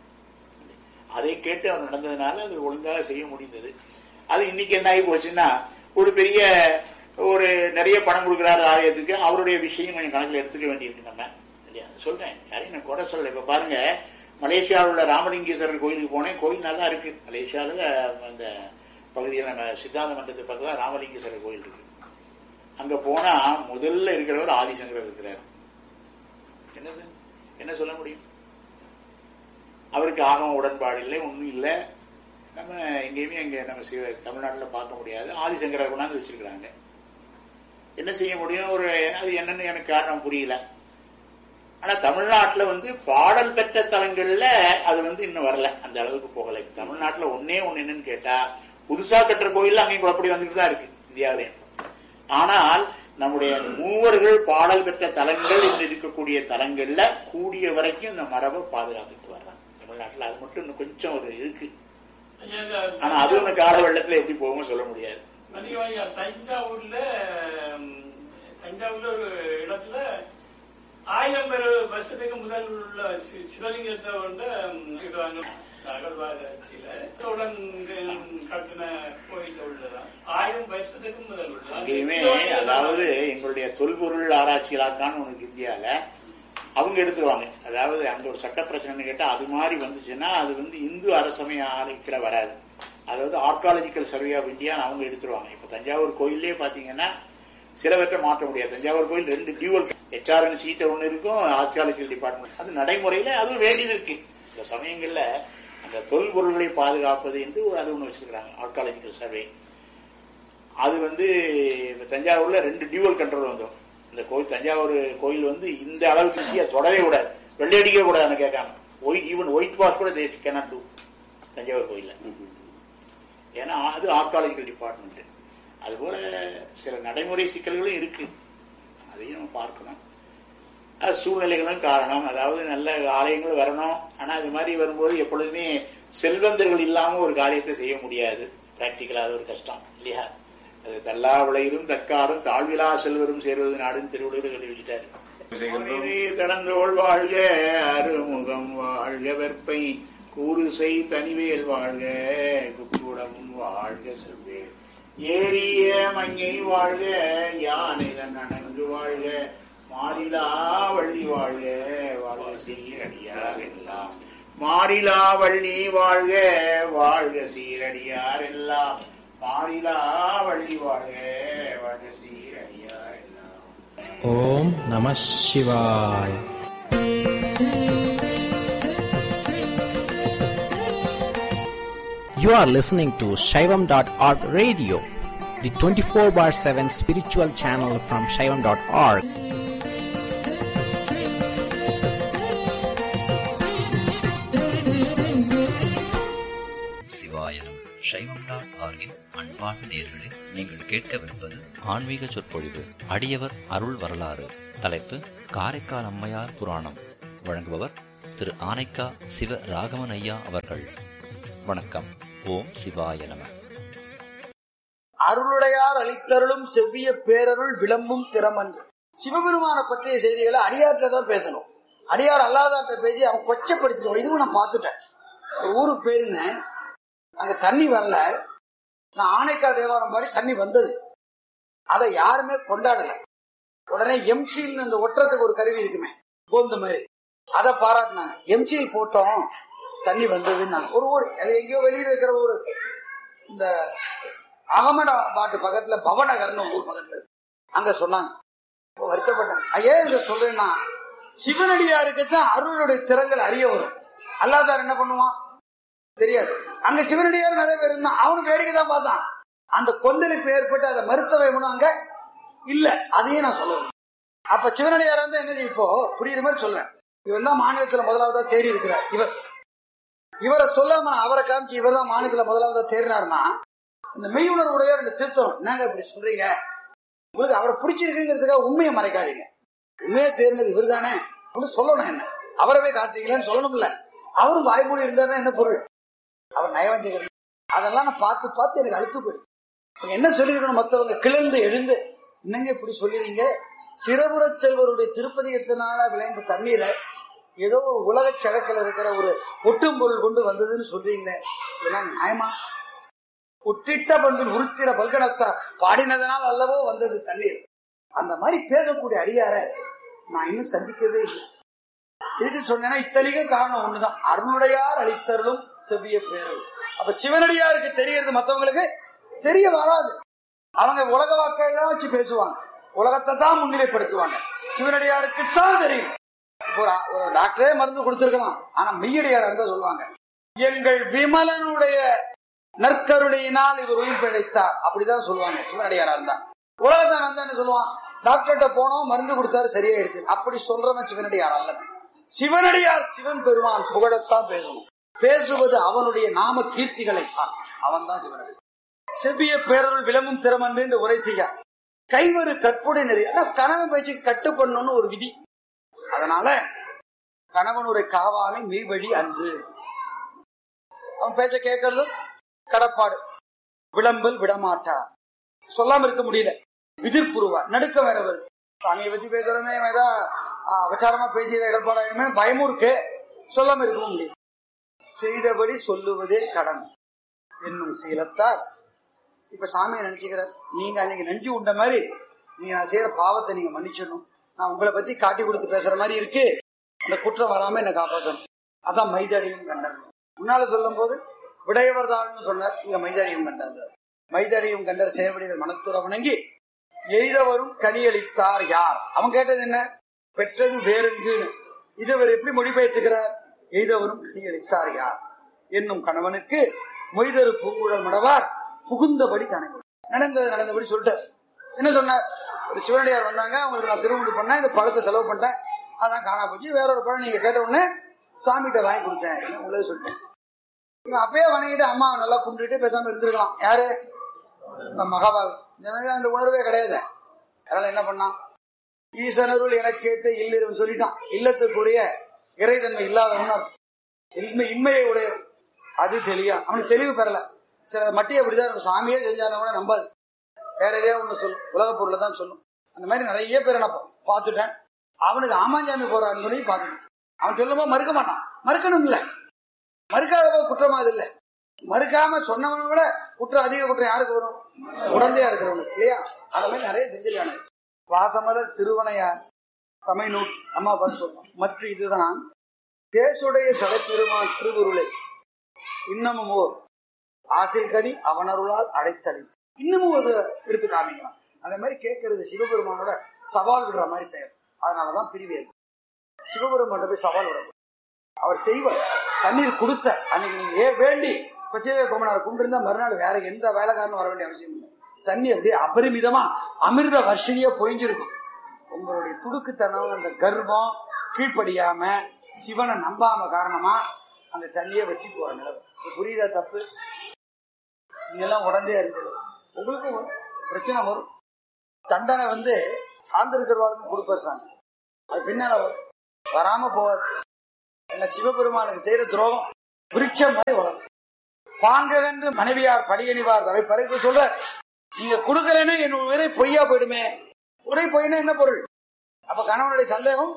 அதை கேட்டு அவர் நடந்ததுனால அது ஒழுங்காக செய்ய முடிந்தது அது இன்னைக்கு என்ன ஆகி போச்சுன்னா ஒரு பெரிய ஒரு நிறைய பணம் கொடுக்கிறாரு ஆலயத்துக்கு அவருடைய விஷயம் கொஞ்சம் கணக்கில் எடுத்துக்க வேண்டியிருக்கு நம்ம இல்லையா சொல்றேன் யாரையும் நான் குறை சொல்லல இப்ப பாருங்க மலேசியாவில் உள்ள ராமலிங்கேஸ்வரர் கோயிலுக்கு போனேன் கோயில் நல்லா இருக்கு மலேசியாவில் அந்த பகுதியில் நம்ம சித்தாந்த மண்டலத்து பக்கத்தில் ராமலிங்கேஸ்வரர் கோயில் இருக்கு அங்க போனா முதல்ல இருக்கிறவர் ஆதிசங்கரர் இருக்கிறார் என்ன சார் என்ன சொல்ல முடியும் அவருக்கு ஆகம உடன்பாடு இல்லை ஒன்றும் இல்லை நம்ம எங்கேயுமே அங்க நம்ம சிவ- தமிழ்நாட்டுல பார்க்க முடியாது ஆதிசங்கரர் கொண்டாந்து வச்சிருக்கிறாங்க என்ன செய்ய முடியும் ஒரு அது என்னன்னு எனக்கு காரணம் புரியல ஆனா தமிழ்நாட்டுல வந்து பாடல் பெற்ற தலங்கள்ல அது வந்து இன்னும் வரல அந்த அளவுக்கு போகல இப்ப தமிழ்நாட்டுல ஒன்னே ஒண்ணு என்னன்னு கேட்டா புதுசா கட்டுற கோயில்ல அங்கேயும் குழப்படி வந்துட்டு தான் இருக்கு இந்தியாவிலே ஆனால் நம்முடைய மூவர்கள் பாடல் பெற்ற தலங்கள் என்று இருக்கக்கூடிய தலங்கள்ல கூடிய வரைக்கும் இந்த மரபை பாதுகாத்துட்டு வர்றாங்க தமிழ்நாட்டுல அது மட்டும் இன்னும் கொஞ்சம் ஒரு இருக்கு ஆனா அது ஒண்ணு கால வெள்ளத்துல எப்படி போகுமோ சொல்ல முடியாது மதியவாயா தஞ்சாவூர்ல ம், தஞ்சாவூர்ல ஒரு இடத்துல ஆயிரம் பேர் வருஷத்துக்கு முதல் உள்ள சி- சிவலிங்கத்தை வந்து ம், இதுவாங்க அகழ்வாராய்ச்சியில உடன் கட்டின கோயில் உள்ளதான் ஆயிரம் வருஷத்துக்கு முதல் உள்ள அங்கேயுமே அதாவது எங்களுடைய தொல்பொருள் ஆராய்ச்சி இலாக்கான்னு ஒண்ணு இந்தியால அவங்க எடுத்துருவாங்க அதாவது அந்த ஒரு சட்ட பிரச்சனைன்னு கேட்டா அது மாதிரி வந்துச்சுன்னா அது வந்து இந்து அரசமய ஆணைக்கிட வராது அதாவது ஆர்காலஜிக்கல் சர்வே ஆஃப் இந்தியான்னு அவங்க எடுத்துருவாங்க இப்ப தஞ்சாவூர் கோயிலே பாத்தீங்கன்னா சிலவற்றை மாற்ற முடியாது தஞ்சாவூர் கோயில் ரெண்டு டியூவல் ஹெச்ஆர்என் சீட்டை ஒண்ணு இருக்கும் ஆர்கியாலஜிக்கல் டிபார்ட்மெண்ட் அது நடைமுறையில அதுவும் வேண்டியது இருக்கு சில சமயங்கள்ல அந்த தொல்பொருள்களை பாதுகாப்பது என்று ஒரு அது ஒண்ணு வச்சிருக்காங்க ஆர்காலஜிக்கல் சர்வே அது வந்து இப்ப தஞ்சாவூர்ல ரெண்டு டியூவல் கண்ட்ரோல் வந்துடும் இந்த கோயில் தஞ்சாவூர் கோயில் வந்து இந்த அளவுக்கு ஈஸியா தொடவே கூடாது வெள்ளையடிக்க கூடாதுன்னு கேட்காம ஒயிட் ஈவன் ஒயிட் வாஷ் கூட தே கேனாட் டூ தஞ்சாவூர் கோயில்ல ஏன்னா அது ஆர்காலஜிக்கல் டிபார்ட்மெண்ட் அதுபோல சில நடைமுறை சிக்கல்களும் இருக்கு அதையும் நம்ம பார்க்கணும் அது சூழ்நிலைகளும் காரணம் அதாவது நல்ல ஆலயங்கள் வரணும் ஆனா இது மாதிரி வரும்போது எப்பொழுதுமே செல்வந்தர்கள் இல்லாம ஒரு காரியத்தை செய்ய முடியாது பிராக்டிக்கலா அது ஒரு கஷ்டம் இல்லையா அது தல்லா விளையிலும் தக்காரும் தாழ்விலா செல்வரும் சேர்வது நாடுன்னு திருவள்ளுவர் சொல்லி வச்சுட்டாரு பொன்னிதி தடந்தோள் வாழ்க அருமுகம் வாழ்க வெற்பை கூறுசை தனிவேல் வாழ்க குக்குடம் வாழ்க செவ்வேல் ஏரிய மங்கை வாழ்க யானைதன் அணங்கு வாழ்க மாறிலா வள்ளி வாழ்க வாழ்க சீரடியார் எல்லாம் மாறிலா வள்ளி வாழ்க வாழ்க சீரடியார் எல்லாம் மாறிலா வள்ளி வாழ்க வாழ்க சீரடியார் எல்லாம் ஓம் நம சிவாய் You are listening to Shaivam.org radio, the 24 bar 7 spiritual channel from Shaivam.org. சிவாயனம் சைவம் டாட் ஆர்கின் அன்பார்ந்த நேர்களே நீங்கள் கேட்கவிருப்பது ஆன்மீக சொற்பொழிவு அடியவர் அருள் வரலாறு தலைப்பு காரைக்கால் அம்மையார் புராணம் வழங்குபவர் திரு ஆனைக்கா சிவ ராகவன் ஐயா அவர்கள் வணக்கம் ஓம் சிவாய நம அருளுடையார் அளித்தருளும் செவ்விய பேரருள் விளம்பும் திறமன்று சிவபெருமான பற்றிய செய்திகளை அடியார்கிட்ட தான் பேசணும் அடியார் அல்லாதார்ட்ட பேசி அவன் கொச்சப்படுத்திடுவோம் இதுவும் நான் பார்த்துட்டேன் ஒரு ஊருக்கு போயிருந்தேன் அங்க தண்ணி வரல நான் ஆனைக்கா தேவாரம் பாடி தண்ணி வந்தது அதை யாருமே கொண்டாடல உடனே எம்சில் இந்த ஒட்டுறதுக்கு ஒரு கருவி இருக்குமே போந்த மாதிரி அதை பாராட்டினாங்க எம்சில் போட்டோம் தண்ணி வந்ததுன்னு ஒரு ஊர் அது எங்கேயோ வெளியில இருக்கிற ஊர் இந்த அகமதாபாத் பக்கத்துல பவநகர்னு ஒரு ஊர் பக்கத்துல இருக்கு. அங்க சொன்னாங்க அப்போ வருத்தப்பட்டேன் ஐயா இதை சொல்றேன்னா சிவனடியாருக்கு தான் அருளுடைய திறங்கள் அறிய வரும் அல்லாதார் என்ன பண்ணுவான் தெரியாது அங்க சிவனடியார் நிறைய பேர் இருந்தான் அவனுக்கு வேடிக்கை தான் பார்த்தான் அந்த கொந்தளிப்பு ஏற்பட்டு அதை மறுத்த வைக்கணும் அங்க இல்ல அதையும் நான் சொல்லுவேன் அப்ப சிவனடியார் வந்து என்ன செய்ய- இப்போ புரியுற மாதிரி சொல்றேன் இவன் தான் மாநிலத்துல முதலாவதா தேடி இருக்கிறார் இவர் இவரை சொல்லாம நான் அவரை காமிச்சு இவர் தான் மாநிலத்துல முதலாவதா தேடினாருன்னா இந்த மெய்யுணர்வுடைய ரெண்டு திருத்தம் என்னங்க இப்படி சொல்றீங்க உங்களுக்கு அவரை பிடிச்சிருக்குங்கிறதுக்காக உண்மையை மறைக்காதீங்க உண்மையை தேர்ந்தது இவர் தானே அப்படின்னு சொல்லணும் என்ன அவரவே காட்டுறீங்களேன்னு சொல்லணும்ல அவரும் வாய்மொழி இருந்தாருன்னா என்ன பொருள் அவர் நயவஞ்சகர் அதெல்லாம் நான் பார்த்து பார்த்து எனக்கு அழுத்து போயிடுது அவங்க என்ன சொல்லிருக்கணும் மத்தவங்க கிளர்ந்து எழுந்து என்னங்க இப்படி சொல்லிடுறீங்க சிறபுறச் செல்வருடைய திருப்பதியத்தினால விளைந்த தண்ணீரை ஏதோ ஒரு உலகச் சழக்கில் இருக்கிற ஒரு ஒட்டும் பொருள் கொண்டு வந்ததுன்னு சொல்றீங்களே இதெல்லாம் நியாயமா உற்றிட்ட பண்பின் உருத்திர பல்கணத்தா பாடினதனால் அல்லவோ வந்தது தண்ணீர் அந்த மாதிரி பேசக்கூடிய அடியார நான் இன்னும் சந்திக்கவே இல்லை எதுக்கு சொன்னேன்னா இத்தனைக்கும் காரணம் ஒண்ணுதான் அருளுடையார் அளித்தருளும் செவ்விய பேரல் அப்ப சிவனடியாருக்கு தெரியறது மத்தவங்களுக்கு தெரிய வராது அவங்க உலக வாக்கை தான் வச்சு பேசுவாங்க உலகத்தை தான் முன்னிலைப்படுத்துவாங்க சிவனடியாருக்கு தான் தெரியும் இப்போ ஒரு ஒரு டாக்டரே மருந்து கொடுத்திருக்கலாம் ஆனா மெய்யடியார் இருந்தா சொல்லுவாங்க எங்கள் விமலனுடைய நற்கருணையினால் இவர் உயிர் பிழைத்தார் அப்படிதான் சொல்லுவாங்க சிவனடியாரா இருந்தா உலகத்தான் வந்து என்ன சொல்லுவான் டாக்டர்கிட்ட போனோம் மருந்து கொடுத்தாரு சரியாயிடுது அப்படி சொல்றவன் சிவனடியார் அல்ல சிவனடியார் சிவன் பெருமான் புகழத்தான் பேசணும் பேசுவது அவனுடைய நாம கீர்த்திகளை தான் அவன் தான் சிவனடியார் செவ்விய பேரருள் விளம்பும் திறமன்று என்று உரை செய்ய கைவரு கற்புடை நெறி ஆனா கணவன் பேச்சுக்கு கட்டுப்படணும்னு ஒரு விதி அதனால கணவனுரை காவாமை மெய்வழி அன்று அவன் பேச்ச கேட்கறதும் கடப்பாடு விளம்பல் விடமாட்டார் சொல்லாம இருக்க முடியல விதிர்ப்புருவா நடுக்க வேற வருது சாமியை பத்தி பேசுறோமே இவன் ஏதா ஆ, அபச்சாரமா பேசியதை இடர்பாடாயுமே பயமும் இருக்கு சொல்லாம இருக்கவும் முடியும் செய்தபடி சொல்லுவதே கடன் என்னும் சீலத்தார் இப்ப சாமியை நினைச்சுக்கிறார் நீங்க அன்னைக்கு நெஞ்சு உண்ட மாதிரி நீங்க நான் செய்யற பாவத்தை நீங்க மன்னிச்சிடணும் நான் உங்களை பத்தி காட்டி கொடுத்து பேசுற மாதிரி இருக்கு அந்த குற்றம் வராம என்ன காப்பாற்றணும் அதான் மைதடியும் கண்டார் முன்னால சொல்லும் போது விடையவர் தாழ்னு சொன்னார் இங்க மைதடியும் கண்டார் மைதடியும் கண்டர் சேவடிகள் மனத்துற வணங்கி எய்தவரும் கனியளித்தார் யார் அவன் கேட்டது என்ன பெற்றது வேறெங்குன்னு இது அவர் எப்படி மொழிபெயர்த்துக்கிறார் எய்தவரும் கனியளித்தார் யார் என்னும் கணவனுக்கு மொய்தரு பூங்குழல் மடவார் புகுந்தபடி தானே நடந்தது நடந்தபடி சொல்லிட்டார் என்ன சொன்னார் ஒரு சிவனடியார் வந்தாங்க அவங்களுக்கு நான் திருமணி பண்ணேன் இந்த பழத்தை செலவு பண்ணிட்டேன் அதான் காணா போச்சு வேற ஒரு பழம் நீங்க கேட்ட உடனே சாமிகிட்ட வாங்கி கொடுத்தேன் என்ன உள்ளது சொல்லிட்டேன் இவன் அப்பயே வணங்கிட்டு அம்மாவை நல்லா கும்பிட்டுட்டு பேசாம இருந்திருக்கலாம் யாரு இந்த மகாபாவி எனக்கு அந்த உணர்வே கிடையாது அதனால என்ன பண்ணான் ஈசனருள் என கேட்டு இல்லிரும் சொல்லிட்டான் இல்லத்துக்குரிய இறைத்தன்மை இல்லாதவன் அர்த்தம். இன்மை இன்மையை உடைய அது தெளியா அவனுக்கு தெளிவு பெறல சில மட்டி அப்படிதான் இருக்கும் சாமியே செஞ்சாலும் கூட நம்பாது வேற எதையோ ஒண்ணு சொல்லும் உலக பொருளை தான் சொல்லும் அந்த மாதிரி நிறைய பேரை நான் பா- பார்த்துட்டேன் அவனுக்கு ஆமாஞ்சாமி போறான்னு சொல்லி பார்த்துட்டேன் அவன் சொல்லும்போது மறுக்க மாட்டான் மறுக்கணும் இல்ல மறுக்காத போது குற்றமா அது இல்ல மறுக்காம சொன்னவனை விட குற்றம் அதிக குற்றம் யாருக்கு வரும் உடந்தையா இருக்கிறவனுக்கு இல்லையா அந்த மாதிரி நிறைய செஞ்சிருக்கானு வாசமலர் திருவனையார் தமிழ்நூல் அம்மா பார்த்து சொல்றோம் மற்றும் இதுதான் தேசுடைய சடைப்பெருமான் திருவுருளை இன்னமும் ஓர் ஆசில் கனி அவனருளால் அடைத்தளி இன்னமும் ஒரு எடுத்து காமிக்கலாம் அந்த மாதிரி கேட்கறது சிவபெருமானோட சவால் விடுற மாதிரி செய்யணும் அதனாலதான் பிரிவேல் சிவபெருமான போய் சவால் விட அவர் செய்வார் தண்ணீர் கொடுத்த அன்னைக்கு நீங்க ஏன் வேண்டி கொச்சைவே கோமனார் கும்பிட்டு மறுநாள் வேற எந்த வேலைக்காரனும் வர வேண்டிய அவசியம் இல்லை தண்ணி அப்படியே அபரிமிதமா அமிர்த வர்ஷினியா பொழிஞ்சிருக்கும் உங்களுடைய துடுக்குத்தனம் அந்த கர்வம் கீழ்ப்படியாம சிவனை நம்பாம காரணமா அந்த தண்ணியை வச்சு போற நிலவு இப்ப புரியுதா தப்பு நீங்கெல்லாம் உடந்தே இருந்தது உங்களுக்கும் வரும். பிரச்சனை வரும் தண்டனை வந்து சார்ந்திருக்கிறவர்களுக்கு கொடுப்பார் சாமி அது பின்னால வரும் வராம போகாது என்ன சிவபெருமானுக்கு செய்யற துரோகம் விருட்சம் மாதிரி வளரும் பாங்ககன்று மனைவியார் படியணிவார் தவை பறிப்பு சொல்ற நீங்க கொடுக்கலன்னு என் உயிரை பொய்யா போயிடுமே உரை பொய்னா என்ன பொருள் அப்ப கணவனுடைய சந்தேகம்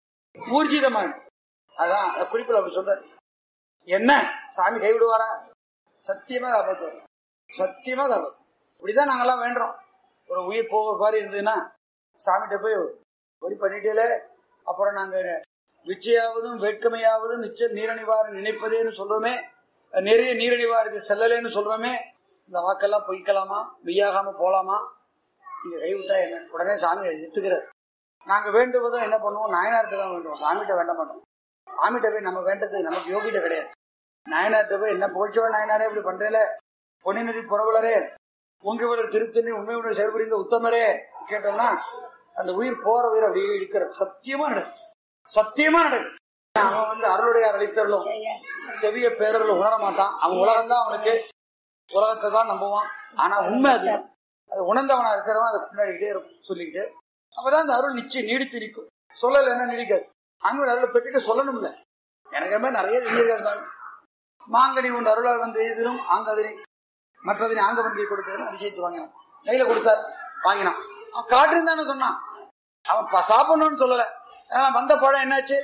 ஊர்ஜிதமான அதான் அந்த குறிப்பில் அப்படி சொல்ற என்ன சாமி கைவிடுவாரா சத்தியமா காப்பாத்துவார் சத்தியமா காப்பாத்து இப்படிதான் நாங்கெல்லாம் வேண்டுறோம் ஒரு உயிர் போகிற மாதிரி இருந்ததுன்னா சாமிகிட்ட போய் ஒரி பண்ணிட்டேலே அப்புறம் நாங்க விச்சையாவதும் வேட்கமையாவதும் நிச்சய நீரணிவார நினைப்பதேன்னு சொல்றோமே நிறைய நீரணிவாரது செல்லலேன்னு சொல்றோமே இந்த வாக்கெல்லாம் பொய்க்கலாமா மெய்யாகாம போலாமா நீங்க கைவிட்டா என்ன உடனே சாமி எத்துக்கிறார் நாங்க வேண்டுவதும் என்ன பண்ணுவோம் நாயனார்கிட்ட தான் வேண்டுவோம் சாமிகிட்ட வேண்ட மாட்டோம் சாமிகிட்ட போய் நம்ம வேண்டதுக்கு நமக்கு யோகிதை கிடையாது நாயனார்கிட்ட போய் என்ன போச்சோ நாயனாரே இப்படி பண்றேல பொன்னிநதி புறவலரே உங்கவர் திருத்தணி உண்மையுடன் செயல்புரிந்த உத்தமரே கேட்டோம்னா அந்த உயிர் போற உயிர் அப்படியே இருக்கிற சத்தியமா நடக்கும் சத்தியமா நடக்கும் அவன் வந்து அருளுடைய அழைத்தருளும் செவிய பேரருள் உணர மாட்டான் அவன் உலகம் தான் அவனுக்கு உலகத்தை தான் நம்புவான் ஆனா உண்மை அது அது உணர்ந்தவனா இருக்கிறவன் அதை பின்னாடிக்கிட்டே இருக்கும் சொல்லிக்கிட்டு அப்பதான் அந்த அருள் நிச்சயம் நீடித்து நிற்கும் சொல்லல என்ன நீடிக்காது சாமியோட அருளை பெற்றுட்டு சொல்லணும்ல எனக்கு மாதிரி நிறைய செஞ்சிருக்காரு சாமி மாங்கனி உண்டு அருளால் வந்து எதிரும் ஆங்கதிரி மற்றதினை ஆங்க வண்டியை கொடுத்ததுன்னு அதிசயத்து வாங்கினான் கையில கொடுத்தார் வாங்கினான் அவன் காட்டுன்னு சொன்னான் அவன் ப- சாப்பிடணும்னு சொல்லல ஏன்னா வந்த பழம் என்னாச்சு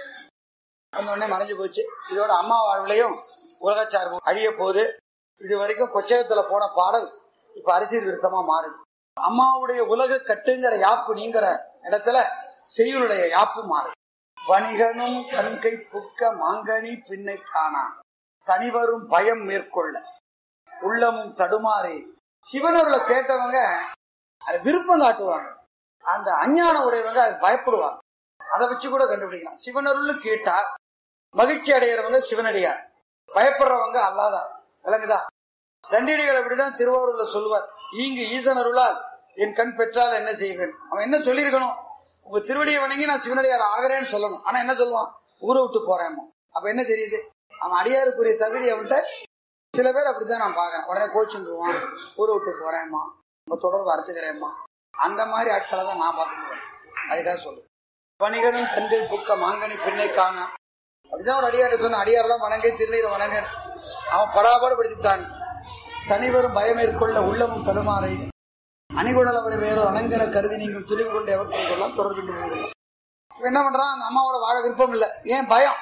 அந்த உடனே மறைஞ்சு போச்சு இதோட அம்மா வாழ்விலையும் உலகச்சார்பு அழிய போகுது இது வரைக்கும் கொச்சகத்துல போன பாடல் இப்ப அரசியல் விருத்தமா மாறுது அம்மாவுடைய உலக கட்டுங்கிற யாப்பு நீங்கிற இடத்துல செய்யுளுடைய யாப்பு மாறுது வணிகனும் கண்கை புக்க மாங்கனி பின்னை காணான் தனிவரும் பயம் மேற்கொள்ள உள்ளமும் தடுமாறி சிவனூர்ல கேட்டவங்க அது விருப்பம் காட்டுவாங்க அந்த அஞ்ஞான உடையவங்க அது பயப்படுவாங்க அதை வச்சு கூட கண்டுபிடிக்கலாம் சிவனருள்னு கேட்டா மகிழ்ச்சி அடைகிறவங்க சிவனடியார் பயப்படுறவங்க அல்லாதார் விளங்குதா தண்டியடிகள் அப்படிதான் திருவாரூர்ல சொல்லுவார் ஈங்கு ஈசனருளால் என் கண் பெற்றால் என்ன செய்வேன் அவன் என்ன சொல்லியிருக்கணும் உங்க திருவடியை வணங்கி நான் சிவனடியார் ஆகிறேன்னு சொல்லணும் ஆனா என்ன சொல்லுவான் ஊரை விட்டு போறேன் அப்ப என்ன தெரியுது அவன் அடியாருக்குரிய தகுதி அவன்கிட்ட சில பேர் அப்படித்தான் நான் பாக்குறேன் உடனே கோச்சுருவான் ஊரை விட்டு போறேம்மா உங்க தொடர்பு அறுத்துக்கிறேம்மா அந்த மாதிரி ஆட்களை தான் நான் பார்த்துக்குவேன் அதுக்காக சொல்லு வணிகனும் தந்தை புக்க மாங்கனி பெண்ணை காண அப்படிதான் ஒரு அடியார் சொன்ன அடியாரெல்லாம் வணங்கை திருநீர் வணங்க அவன் படாபாடு படிச்சுட்டான் தனிவரும் பயமேற்கொள்ள உள்ளமும் தடுமாறை அணிகுடல் அவர் வேறு அணங்கன கருதி நீங்கள் துணிவு கொண்டு எவருக்கும் கொள்ளலாம் தொடர்பு கொண்டு போகலாம். இவன் என்ன பண்றான் அந்த அம்மாவோட வாழ விருப்பம் இல்லை ஏன் பயம்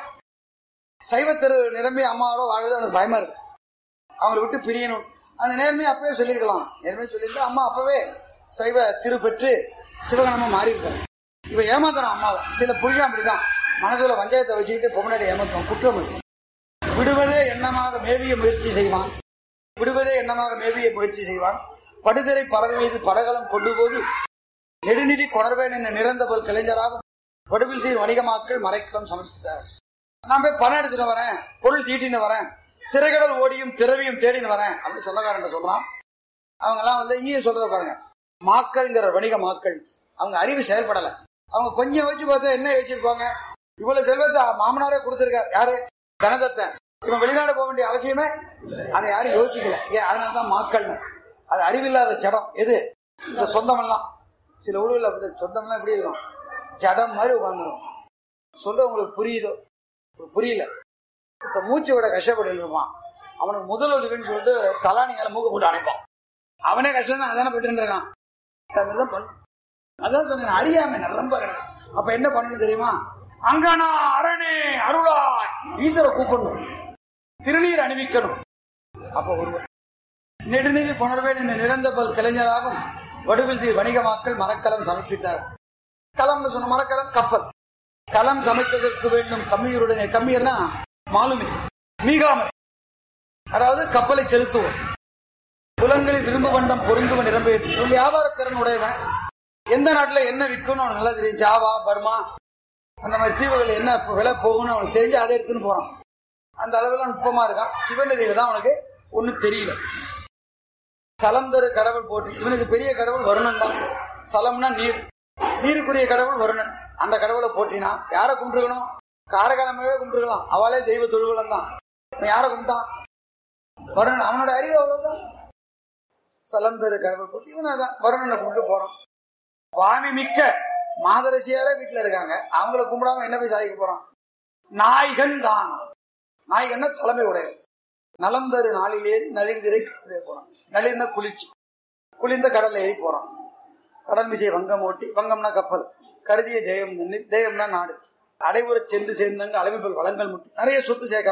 சைவத்திரு நிரம்பி அம்மாவோட வாழறது அவனுக்கு பயமா இருக்கு அவங்களை விட்டு பிரியணும் அந்த நேர்மையை அப்பவே சொல்லியிருக்கலாம் நேர்மையை சொல்லியிருந்தா அம்மா அப்பவே சைவ திரு பெற்று சிவகணமா மாறி இருக்காரு இவ ஏமாத்துறான் அம்மாவை சில புரியும் அப்படிதான் மனசுல பஞ்சாயத்தை வச்சுக்கிட்டு பொம்மனடி ஏமாத்துவான் குற்றம் இருக்கு. விடுவதே எண்ணமாக மேவிய முயற்சி செய்வான் விடுவதே எண்ணமாக மேவிய முயற்சி செய்வான் படுதிரை பறவை மீது படகலம் கொண்டு போய் நெடுநிதி கொணர்வேன் என்ற நிறந்த போல் கலைஞராக வடுவில் சீர் வணிகமாக்கள் மறைக்கம் சமர்ப்பித்தார் நான் போய் பணம் எடுத்துட்டு வரேன் பொருள் தீட்டின்னு வரேன் திரைக்கடல் ஓடியும் திரவியும் தேடின்னு வரேன் அப்படின்னு சொந்தக்காரன் சொல்றான் அவங்க எல்லாம் வந்து இங்கேயும் சொல்ற பாருங்க மாக்கள்ங்கிற வணிக மாக்கள் அவங்க அறிவு செயல்படல அவங்க கொஞ்சம் யோசிச்சு பார்த்தா என்ன யோசிச்சிருப்பாங்க இவ்வளவு செல்வத்தை மாமனாரே கொடுத்திருக்காரு யாரு தனதத்தன் இவன் வெளிநாடு போக வேண்டிய அவசியமே அதை யாரும் யோசிக்கல ஏன் அதனாலதான் மாக்கள்னு அது அறிவில்லாத ஜடம் எது இந்த சொந்தமெல்லாம் சில ஊழல சொந்தமெல்லாம் எப்படி இருக்கும் ஜடம் மாதிரி உட்காந்துரும் சொல்ல உங்களுக்கு புரியுதோ புரியல இப்ப மூச்சு விட கஷ்டப்பட்டு இருப்பான் அவனுக்கு முதல் உதவின்னு சொல்லிட்டு தலானியால மூக்க போட்டு அணைப்பான் அவனே கஷ்டம் தான் அதானே பெற்று இருக்கான் அதுதான் பண்ணு அதான் சொன்னேன் அறியாமை ரொம்ப கிடக்கு அப்ப என்ன பண்ணணும் தெரியுமா அங்கனா அரணே அருளாய் ஈஸ்வர கூப்பிடணும் திருநீர் அணிவிக்கணும் அப்ப ஒருவர் நெடுநிதி கொணர்வேன் என்ற நிரந்த பல் கலைஞராகும் வடுவில் சீர் வணிகமாக்கள் மரக்கலம் சமர்ப்பித்தார் களம்னு சொன்ன மரக்கலம் கப்பல் களம் சமைத்ததற்கு வேண்டும் கம்மியருடனே கம்மியர்னா மாலுமி மீகாமர் அதாவது கப்பலை செலுத்துவோம் புலன்களில் விரும்பு வண்டம் பொருந்துவன் நிரம்பேற்று இவன் வியாபார திறன் உடையவன் எந்த நாட்டுல என்ன விற்கணும் அவனுக்கு நல்லா தெரியும் ஜாவா பர்மா அந்த மாதிரி தீவுகள் என்ன விலை போகும்னு அவனுக்கு தெரிஞ்சு அதை எடுத்துன்னு போறான் அந்த அளவுல நுட்பமா இருக்கான் சிவநதியில தான் அவனுக்கு ஒண்ணும் தெரியல சலம் தரு கடவுள் போட்டு இவனுக்கு பெரிய கடவுள் வருணன் தான் சலம்னா நீர் நீருக்குரிய கடவுள் வருணன் அந்த கடவுளை போட்டினா யாரை கும்பிட்டுருக்கணும் காரகாலமாவே கும்பிட்டுருக்கலாம் அவளே தெய்வ தொழுகுலம் தான் இவன் யாரை கும்பிட்டான் வருணன் அவனோட அறிவு அவ்வளவுதான் சலம் தரு கடவுள் போட்டு இவன் அதான் வருணனை கும்பிட்டு போறான் வாமி மிக்க மாதரசியாரே வீட்டுல இருக்காங்க அவங்கள கும்பிடாம என்ன போய் சாதிக்க போறான் நாய்கன் தான் நாய்கன்னா தலைமை உடைய நலம் தரு நாளில் ஏறி நளிர் திரை கடலே போறான் நளிர்னா குளிர்ச்சி குளிர்ந்த கடல்ல ஏறி போறான் கடல் மிசை வங்கம் ஓட்டி வங்கம்னா கப்பல் கருதிய ஜெயம் தெய்வம்னா நாடு அடைவுறச் சென்று சேர்ந்தங்க அளவில் வளங்கள் முட்டி நிறைய சொத்து சேர்க்க